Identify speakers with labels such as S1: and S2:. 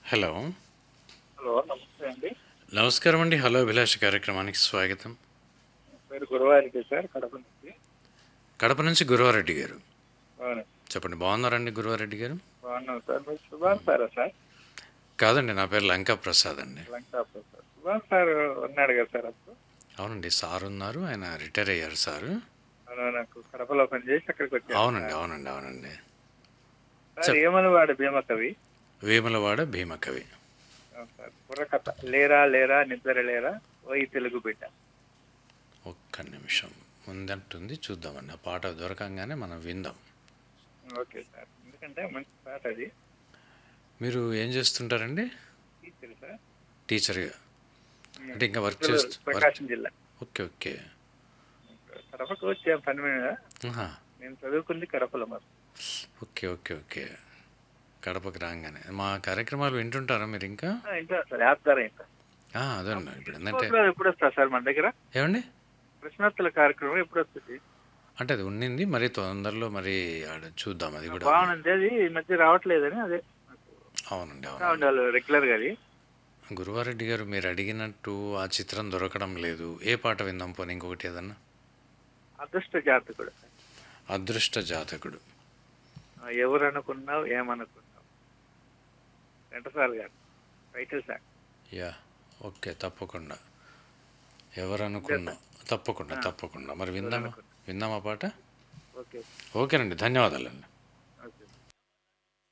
S1: Hello
S2: hello నమస్తే అండి
S1: నమస్కారం అండి హలో అభిలాష్ కార్యక్రమానికి స్వాగతం
S2: పేరు గురువారికి సార్ కడప నుంచి
S1: కడప నుంచి గురువారెడ్డి గారు
S2: అవును
S1: చెప్పండి బాగున్నారండి గురువారెడ్డి గారు
S2: బాగున్నాం సార్ మీరు సుభాన్ సారా సార్
S1: కాదండి నా పేరు లంకా ప్రసాద్ అండి
S2: లంకాపూర్ సార్ సుభాన్ సార్ ఉన్నాడు కదా సార్ అప్పుడు
S1: అవునండి సార్ ఉన్నారు ఆయన రిటైర్ అయ్యారు సారు
S2: అవును నాకు కడపలో పని చేసి అక్కడికి వచ్చాను
S1: అవునండి అవునండి అవునండి
S2: సార్ ఏమని వాడు భీమ కవి
S1: వేములవాడ భీమకవి
S2: అవును సార్ బుర్రకథ లేరా లేరా నిద్ర లేరా ఓ ఈ తెలుగు బిడ్డ
S1: ఒక్క నిమిషం ముందంటుంది చూద్దామండి ఆ పాట దొరకంగానే మనం విందాం
S2: ఓకే సార్ ఎందుకంటే మంచి పాట అది
S1: మీరు ఏం చేస్తుంటారండి
S2: టీచర్ సార్
S1: టీచర్గా అంటే ఇంకా వర్క్
S2: గుంటూరు,
S1: చేస్తూ వర్క్
S2: ప్రకాశం జిల్లా
S1: ఓకే ఓకే
S2: కడపకు వచ్చాం పని మీద
S1: ఆహా.
S2: నేను చదువుకుంది కడపలో మరి
S1: ఓకే ఓకే ఓకే కడపకి రాగానే మా కార్యక్రమాలు వింటుంటారా మీరు ఇంకా
S2: ఆ, ఇంకా సార్ యాప్ ద్వారా ఇంకా
S1: ఆ, అదండి ఇప్పుడు ఏంటంటే
S2: ఎప్పుడు వస్తా సార్ మన దగ్గర
S1: ఏమండి
S2: ప్రశ్నోత్తర కార్యక్రమం ఎప్పుడు వస్తుంది
S1: అంటే అది ఉండింది మరి తొందరలో మరి ఆడ చూద్దాం అది కూడా
S2: బాగుంది అది ఈ మధ్య రావట్లేదని అదే
S1: అవునండి
S2: ఇంకా
S1: అవును
S2: ఉండాలి రెగ్యులర్ గా అది
S1: గురువారెడ్డి గారు మీరు అడిగినట్టు ఆ చిత్రం దొరకడం లేదు ఏ పాట విందాం పోనీ ఇంకొకటి ఏదన్నా
S2: అదృష్ట జాతకుడు
S1: అదృష్ట జాతకుడు
S2: ఆ, ఎవరు అనుకున్నావు ఏమనుకున్నావు ఘంటసాల గారు టైటిల్ సార్
S1: యా ఓకే తప్పకుండా ఎవరు అనుకున్నా తప్పకుండా తప్పకుండా మరి విందామా విందామా పాట
S2: ఓకే
S1: ఓకేనండి ధన్యవాదాలండి